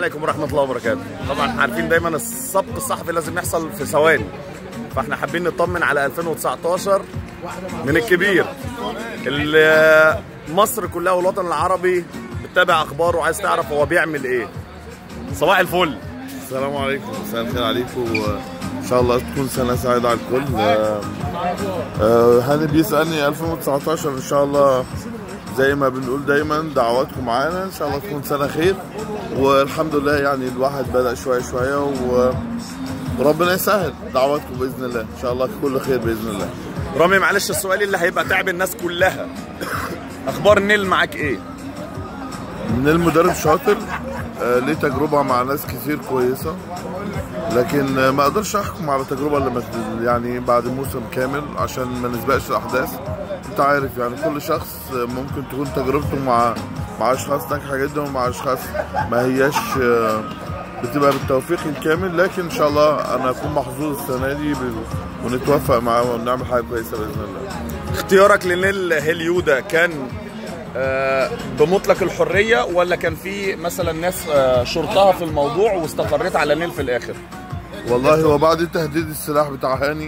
عليكم ورحمه الله وبركاته طبعا عارفين دايما السبق الصحفي لازم يحصل في ثواني فاحنا حابين نطمن على 2019 من الكبير اللي مصر كلها والوطن العربي بتتابع اخباره وعايز تعرف هو بيعمل ايه صباح الفل السلام عليكم مساء الخير عليكم وان شاء الله تكون سنه سعيده على الكل آه، آه، هاني بيسالني 2019 ان شاء الله زي ما بنقول دايما دعواتكم معانا ان شاء الله تكون سنه خير والحمد لله يعني الواحد بدا شويه شويه و- وربنا يسهل دعواتكم باذن الله ان شاء الله كل خير باذن الله رامي معلش السؤال اللي هيبقى تعب الناس كلها اخبار النيل معاك ايه من المدرب شاطر آه، ليه تجربه مع ناس كتير كويسه لكن آه، ما اقدرش احكم على تجربه لما ت- يعني بعد موسم كامل عشان ما نسبقش الاحداث انت عارف يعني كل شخص آه، ممكن تكون تجربته مع مع اشخاص ناجحه جدا ومع اشخاص ما هياش آه، بتبقى بالتوفيق الكامل لكن ان شاء الله انا اكون محظوظ السنه دي ب- ونتوفق معاه ونعمل حاجه كويسه باذن الله اختيارك لنيل هيليودا كان آه، بمطلق الحريه ولا كان في مثلا ناس آه، شرطها في الموضوع واستقريت على نيل في الاخر والله هو بعد تهديد السلاح بتاع هاني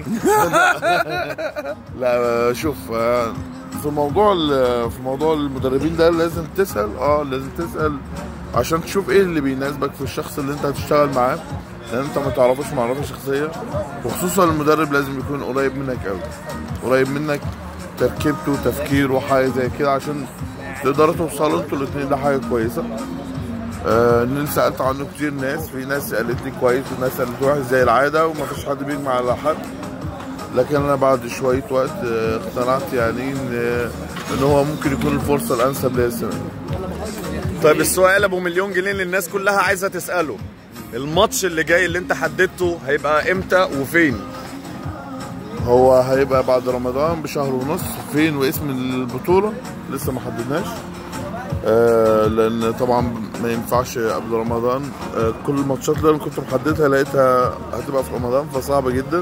لا شوف آه، في موضوع ال- في موضوع المدربين ده لازم تسال اه لازم تسال عشان تشوف ايه اللي بيناسبك في الشخص اللي انت هتشتغل معاه لان انت ما تعرفوش معرفه شخصيه وخصوصا المدرب لازم يكون قريب منك قوي قريب منك تركيبته وتفكيره وحاجه زي كده عشان تقدروا توصلوا انتوا الاثنين لحاجه كويسه آه، نيل سالت عنه كتير ناس في ناس قالت لي كويس وناس قالت لي وحش زي العاده وما فيش حد بيجمع على حد لكن انا بعد شويه وقت آه، اقتنعت يعني ان ان هو ممكن يكون الفرصه الانسب ليا السنه دي. طيب السؤال ابو مليون جنيه اللي الناس كلها عايزه تساله الماتش اللي جاي اللي انت حددته هيبقى امتى وفين هو هيبقى بعد رمضان بشهر ونص فين واسم البطوله لسه ما حددناش آه لان طبعا ما ينفعش قبل رمضان آه كل الماتشات اللي انا كنت محددها لقيتها هتبقى في رمضان فصعبه جدا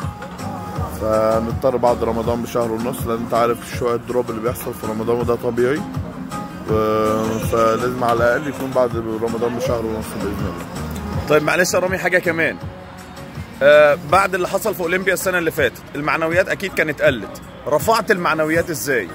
فنضطر بعد رمضان بشهر ونص لان انت عارف شويه الدروب اللي بيحصل في رمضان وده طبيعي و- فلازم على الاقل يكون بعد رمضان بشهر ونص باذن الله طيب معلش يا رامي حاجه كمان آه بعد اللي حصل في اولمبيا السنه اللي فاتت المعنويات اكيد كانت قلت رفعت المعنويات ازاي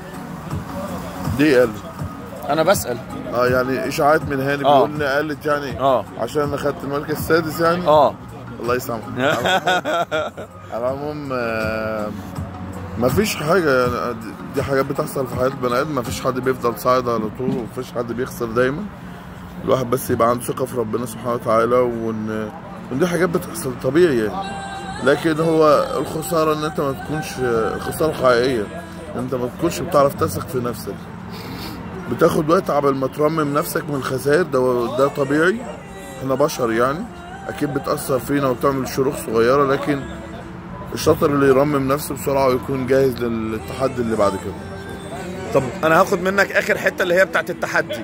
دي قال انا بسال اه يعني اشاعات من هاني آه. بيقول ان قالت يعني اه عشان انا خدت المركز السادس يعني اه الله يسامحك على العموم- على العموم آه، مفيش حاجة يعني دي- دي حاجات بتحصل في حياة البني آدم مفيش حد بيفضل صاعد على طول ومفيش حد بيخسر دايما الواحد بس يبقى عنده ثقة في ربنا سبحانه وتعالى وإن وإن دي حاجات بتحصل طبيعي يعني لكن هو الخسارة إن أنت ما تكونش الخسارة حقيقية أنت ما تكونش بتعرف تثق في نفسك بتاخد وقت عبال ما ترمم نفسك من الخسائر ده ده طبيعي احنا بشر يعني اكيد بتاثر فينا وبتعمل شروخ صغيره لكن الشاطر اللي يرمم نفسه بسرعه ويكون جاهز للتحدي اللي بعد كده طب انا هاخد منك اخر حته اللي هي بتاعت التحدي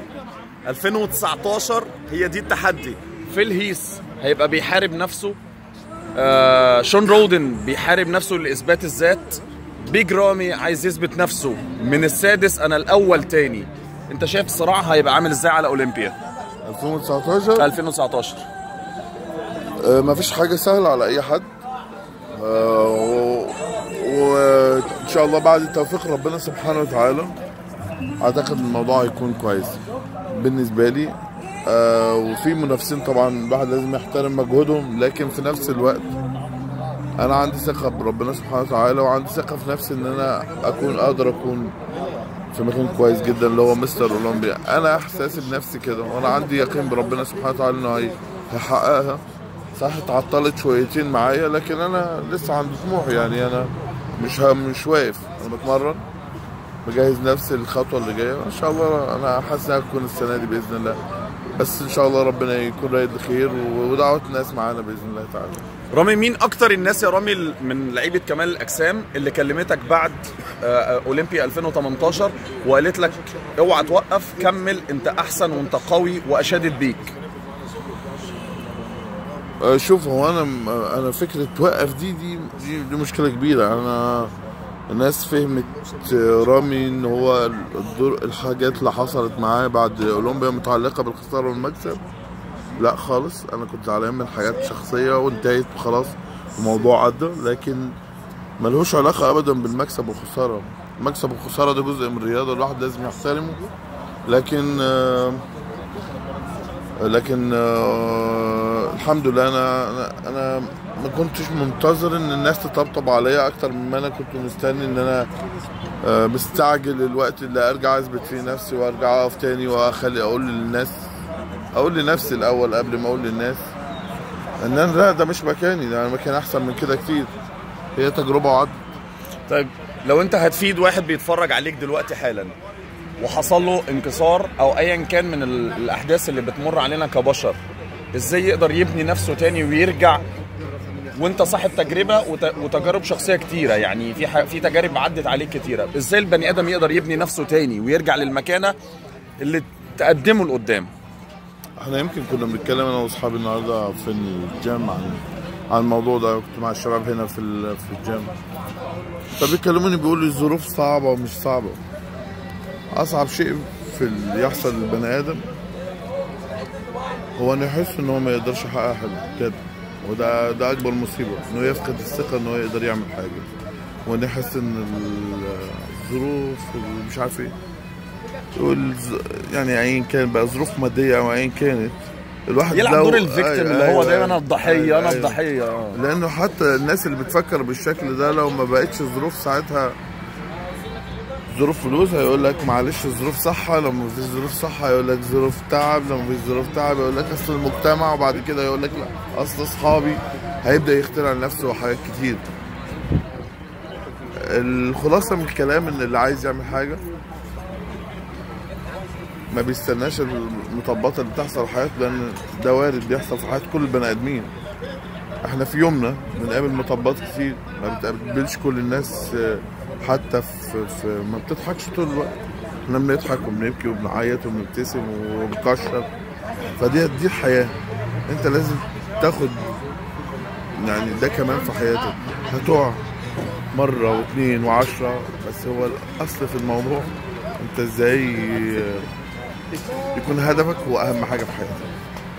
2019 هي دي التحدي فيل هيس هيبقى بيحارب نفسه آه شون رودن بيحارب نفسه لاثبات الذات بيج رامي عايز يثبت نفسه من السادس انا الاول تاني انت شايف الصراع هيبقى عامل ازاي على اولمبيا 2019 2019 آه، مفيش حاجه سهله على اي حد آه، و- وان شاء الله بعد توفيق ربنا سبحانه وتعالى اعتقد الموضوع هيكون كويس بالنسبه لي آه، وفي منافسين طبعا الواحد لازم يحترم مجهودهم لكن في نفس الوقت انا عندي ثقه بربنا سبحانه وتعالى وعندي ثقه في نفسي ان انا اكون اقدر اكون في مكان كويس جدا اللي هو مستر اولمبيا انا احساسي بنفسي كده وانا عندي يقين بربنا سبحانه وتعالى انه هي- هيحققها صح اتعطلت شويتين معايا لكن انا لسه عندي طموح يعني انا مش ه- مش واقف انا بتمرن بجهز نفسي للخطوه اللي جايه ان شاء الله انا حاسس انها تكون السنه دي باذن الله بس ان شاء الله ربنا يكون رايد الخير و- ودعوه الناس معانا باذن الله تعالى رامي مين اكتر الناس يا رامي من لعيبه كمال الاجسام اللي كلمتك بعد آه، آه، اولمبيا 2018 وقالت لك اوعى توقف كمل انت احسن وانت قوي واشادت بيك آه، شوف هو انا انا فكره توقف دي دي دي, دي مشكله كبيره انا الناس فهمت رامي ان هو الدور الحاجات اللي حصلت معاه بعد اولمبيا متعلقه بالخساره والمكسب لا خالص انا كنت زعلان من حاجات شخصيه وانتهت وخلاص الموضوع عدى لكن ملهوش علاقه ابدا بالمكسب والخساره المكسب والخساره ده جزء من الرياضه الواحد لازم يحترمه لكن آه، لكن آه، الحمد لله انا انا انا ما كنتش منتظر ان الناس تطبطب عليا اكتر مما انا كنت مستني ان انا آه، مستعجل الوقت اللي ارجع اثبت فيه نفسي وارجع اقف تاني واخلي اقول للناس اقول لنفسي الاول قبل ما اقول للناس ان انا لا ده مش مكاني ده انا مكان احسن من كده كتير هي تجربه وعدت طيب لو انت هتفيد واحد بيتفرج عليك دلوقتي حالا وحصل له انكسار او ايا كان من ال- الاحداث اللي بتمر علينا كبشر ازاي يقدر يبني نفسه تاني ويرجع وانت صاحب تجربه وت- وتجارب شخصيه كتيره يعني في ح- في تجارب عدت عليك كتيره ازاي البني ادم يقدر يبني نفسه تاني ويرجع للمكانه اللي تقدمه لقدام احنا يمكن كنا بنتكلم انا واصحابي النهارده في الجيم عن عن الموضوع ده كنت مع الشباب هنا في ال- في الجيم فبيكلموني بيقولوا لي الظروف صعبه ومش صعبه اصعب شيء في اللي يحصل للبني ادم هو انه يحس ان هو ما يقدرش يحقق حلمه كده وده ده اكبر مصيبه انه يفقد الثقه ان هو يقدر يعمل حاجه وانه يحس ان ال- الظروف ومش عارف ايه والز- يعني ايا كان بقى ظروف ماديه او ايا كانت الواحد يلعب لو- دور الفيكتيم أيوة، اللي هو أيوة، دايما انا الضحيه أيوة، انا أيوة. الضحيه آه. لانه حتى الناس اللي بتفكر بالشكل ده لو ما بقتش ظروف ساعتها ظروف فلوس هيقول لك معلش الظروف صحة لو ما فيش ظروف صحة هيقول لك ظروف تعب لو ما فيش ظروف تعب يقول لك اصل المجتمع وبعد كده يقول لك لا اصل اصحابي هيبدا يخترع لنفسه حاجات كتير الخلاصة من الكلام ان اللي عايز يعمل حاجة ما بيستناش المطبات اللي بتحصل في حياته لان ده وارد بيحصل في حياة كل البني ادمين احنا في يومنا بنقابل مطبات كتير ما بتقابلش كل الناس آه، حتى في, في ما بتضحكش طول الوقت احنا بنضحك وبنبكي وبنعيط وبنبتسم وبنكشر فدي دي الحياة انت لازم تاخد يعني ده كمان في حياتك هتقع مرة واثنين وعشرة بس هو الأصل في الموضوع انت ازاي آه، يكون هدفك هو أهم حاجة في حياتك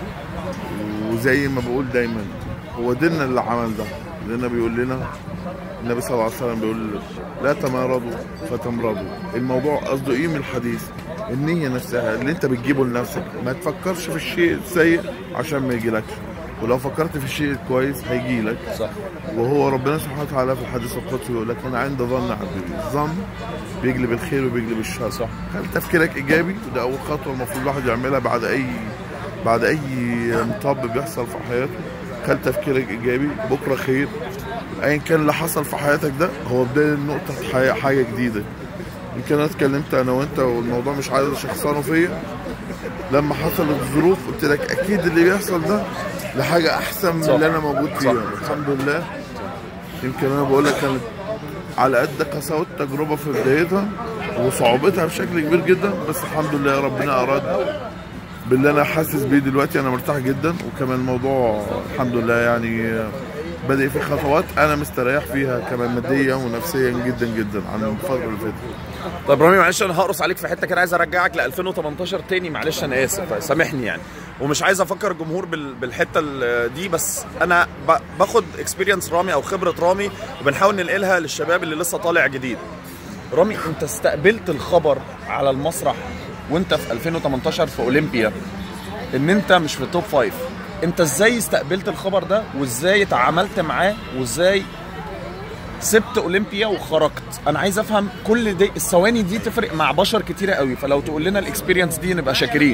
وزي ما بقول دايما هو ديننا اللي عمل ده ديننا بيقول لنا النبي صلى الله عليه وسلم بيقول لا تمارضوا فتمرضوا الموضوع قصده ايه من الحديث النية نفسها اللي انت بتجيبه لنفسك ما تفكرش في الشيء السيء عشان ما يجيلكش ولو فكرت في الشيء الكويس هيجيلك صح وهو ربنا سبحانه وتعالى في الحديث القدسي يقول لك انا عند ظن عبدي الظن بيجلب الخير وبيجلب الشر صح. هل تفكيرك ايجابي وده اول خطوه المفروض الواحد يعملها بعد اي بعد اي مطب بيحصل في حياته خلي تفكيرك ايجابي بكره خير ايا كان اللي حصل في حياتك ده هو بدايه نقطه حياة حاجه جديده يمكن انا اتكلمت انا وانت والموضوع مش عايز شخصانه فيا لما حصلت الظروف قلت لك اكيد اللي بيحصل ده لحاجه احسن من صح. اللي انا موجود فيها الحمد لله يمكن انا بقول لك كانت على قد قساوه التجربه في بدايتها وصعوبتها بشكل كبير جدا بس الحمد لله ربنا اراد باللي انا حاسس بيه دلوقتي انا مرتاح جدا وكمان الموضوع الحمد لله يعني بادئ في خطوات انا مستريح فيها كمان ماديا ونفسيا جدا جدا عن الفتره اللي فاتت طب رامي معلش انا هقرص عليك في حته كده عايز ارجعك ل 2018 تاني معلش انا اسف سامحني يعني ومش عايز افكر الجمهور بال- بالحته ال- دي بس انا ب- باخد اكسبيرينس رامي او خبره رامي وبنحاول ننقلها للشباب اللي لسه طالع جديد رامي انت استقبلت الخبر على المسرح وانت في 2018 في اولمبيا ان انت مش في التوب فايف انت ازاي استقبلت الخبر ده وازاي تعاملت معاه وازاي سبت اولمبيا وخرجت انا عايز افهم كل دي الثواني دي تفرق مع بشر كتيره قوي فلو تقول لنا الاكسبيرينس دي نبقى شاكرين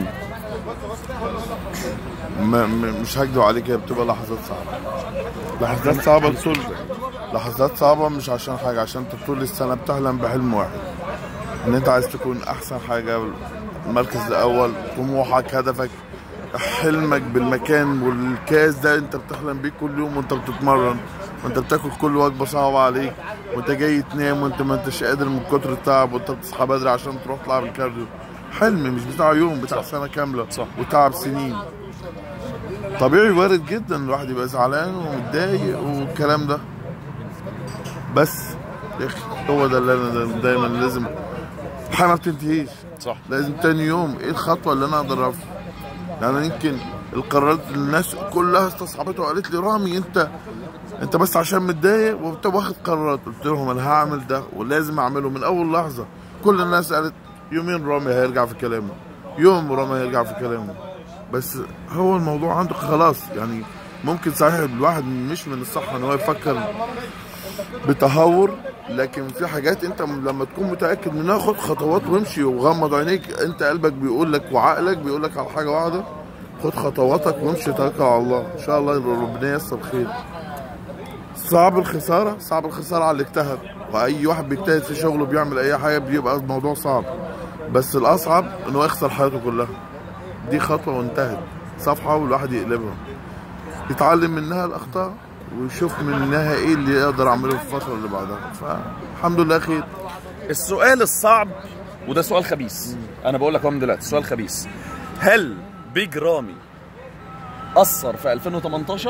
ما م- مش هكدب عليك هي بتبقى لحظات صعبة لحظات صعبة طول لحظات صعبة مش عشان حاجة عشان انت طول السنة بتحلم بحلم واحد ان انت عايز تكون احسن حاجة المركز الاول طموحك هدفك حلمك بالمكان والكاس ده انت بتحلم بيه كل يوم وانت بتتمرن وانت بتاكل كل وجبة صعبة عليك وانت جاي تنام وانت ما انتش قادر من كتر التعب وانت بتصحى بدري عشان تروح تلعب الكارديو حلم مش بتاع يوم بتاع سنة كاملة صح. وتعب سنين طبيعي وارد جدا الواحد يبقى زعلان ومتضايق والكلام ده بس يا اخي هو ده اللي انا دايما لازم الحياه ما بتنتهيش صح لازم تاني يوم ايه الخطوه اللي انا اقدر أف- يعني أنا يمكن القرارات الناس كلها استصعبته وقالت لي رامي انت انت بس عشان متضايق وانت واخد قرارات قلت لهم انا هعمل ده ولازم اعمله من اول لحظه كل الناس قالت يومين رامي هيرجع في كلامه يوم رامي هيرجع في كلامه بس هو الموضوع عنده خلاص يعني ممكن صحيح الواحد مش من الصح ان هو يفكر بتهور لكن في حاجات انت لما تكون متاكد منها خد خطوات وامشي وغمض عينيك انت قلبك بيقول لك وعقلك بيقول لك على حاجه واحده خد خطواتك وامشي توكل على الله ان شاء الله ربنا ييسر خير صعب الخساره صعب الخساره على اللي اجتهد واي واحد بيجتهد في شغله بيعمل اي حاجه بيبقى الموضوع صعب بس الاصعب ان هو يخسر حياته كلها دي خطوه وانتهت صفحه والواحد يقلبها يتعلم منها الاخطاء ويشوف منها ايه اللي يقدر اعمله في الفتره اللي بعدها فالحمد لله خير السؤال الصعب وده سؤال خبيث انا بقول لك اهو من دلوقتي سؤال خبيث هل بيج رامي اثر في 2018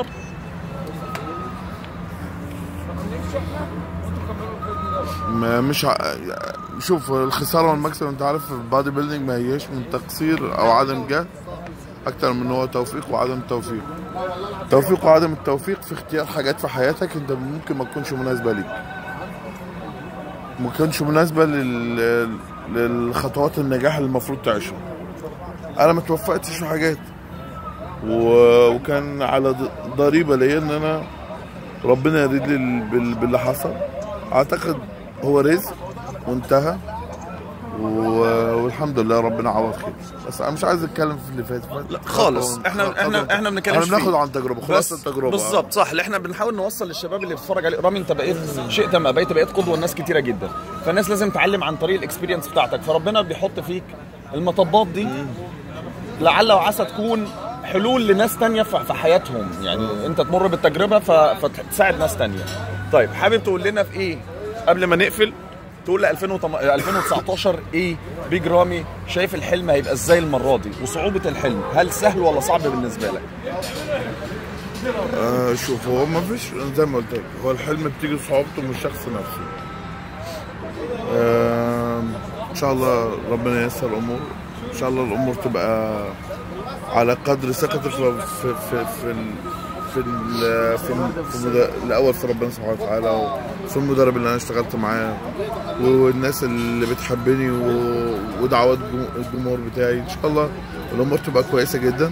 ما مش ع... شوف الخساره والمكسب انت عارف في البادي بيلدينج ما هياش من تقصير او عدم جهد اكتر من هو توفيق وعدم توفيق توفيق وعدم التوفيق في اختيار حاجات في حياتك انت ممكن ما تكونش مناسبه ليك ما تكونش مناسبه لل... للخطوات النجاح اللي المفروض تعيشها انا ما توفقتش في حاجات و... وكان على ض- ضريبه ليا ان انا ربنا يريد لي بال- باللي حصل اعتقد هو رزق وانتهى و... والحمد لله ربنا عوض خير بس انا مش عايز اتكلم في اللي فات فات لا خالص احنا احنا احنا بنتكلم احنا بناخد عن تجربه خلاص بس التجربه بالظبط صح اللي احنا بنحاول نوصل للشباب اللي بيتفرج عليه رامي انت بقيت شئت ما بقيت بقيت قدوه لناس كتيره جدا فالناس لازم تعلم عن طريق الاكسبيرينس بتاعتك فربنا بيحط فيك المطبات دي لعل وعسى تكون حلول لناس تانية في في حياتهم يعني انت تمر بالتجربه ف- فتساعد ناس تانية طيب حابب تقول لنا في ايه قبل ما نقفل تقول ل 2019 ايه بيج رامي شايف الحلم هيبقى ازاي المره دي وصعوبه الحلم هل سهل ولا صعب بالنسبه لك آه شوف هو ما فيش زي ما قلت لك هو الحلم بتيجي صعوبته من الشخص نفسه آه ان شاء الله ربنا ييسر الامور ان شاء الله الامور تبقى على قدر ثقتك في في في في ال- في ال- في, ال- في المد- الاول في ربنا سبحانه وتعالى وفي المدرب اللي انا اشتغلت معاه والناس اللي بتحبني و- ودعوات الجم- الجمهور بتاعي ان شاء الله الامور تبقى كويسه جدا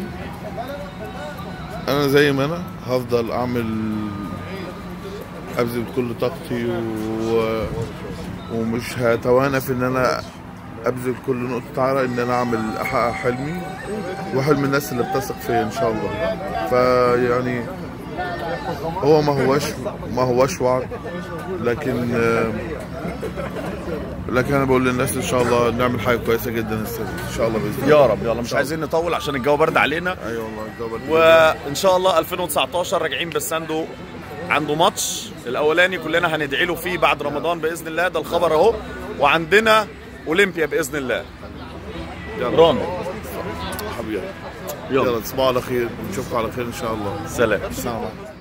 انا زي ما انا هفضل اعمل ابذل كل طاقتي و... ومش هتوانى في ان انا ابذل كل نقطة عرق ان انا اعمل احقق حلمي وحلم الناس اللي بتثق فيا ان شاء الله فيعني هو ما هوش ما هوش وعد لكن لكن انا بقول للناس ان شاء الله نعمل حاجة كويسة جدا السنة دي. ان شاء الله باذن الله يا رب يلا مش عايزين نطول عشان الجو برد علينا ايوه والله الجو برد وان شاء الله 2019 راجعين بالساندو عنده ماتش الاولاني كلنا هندعي له فيه بعد رمضان باذن الله ده الخبر اهو وعندنا اولمبيا باذن الله رامي حبيبي يلا يلا تصبحوا على خير ونشوفكم على خير ان شاء الله سلام السلام عليكم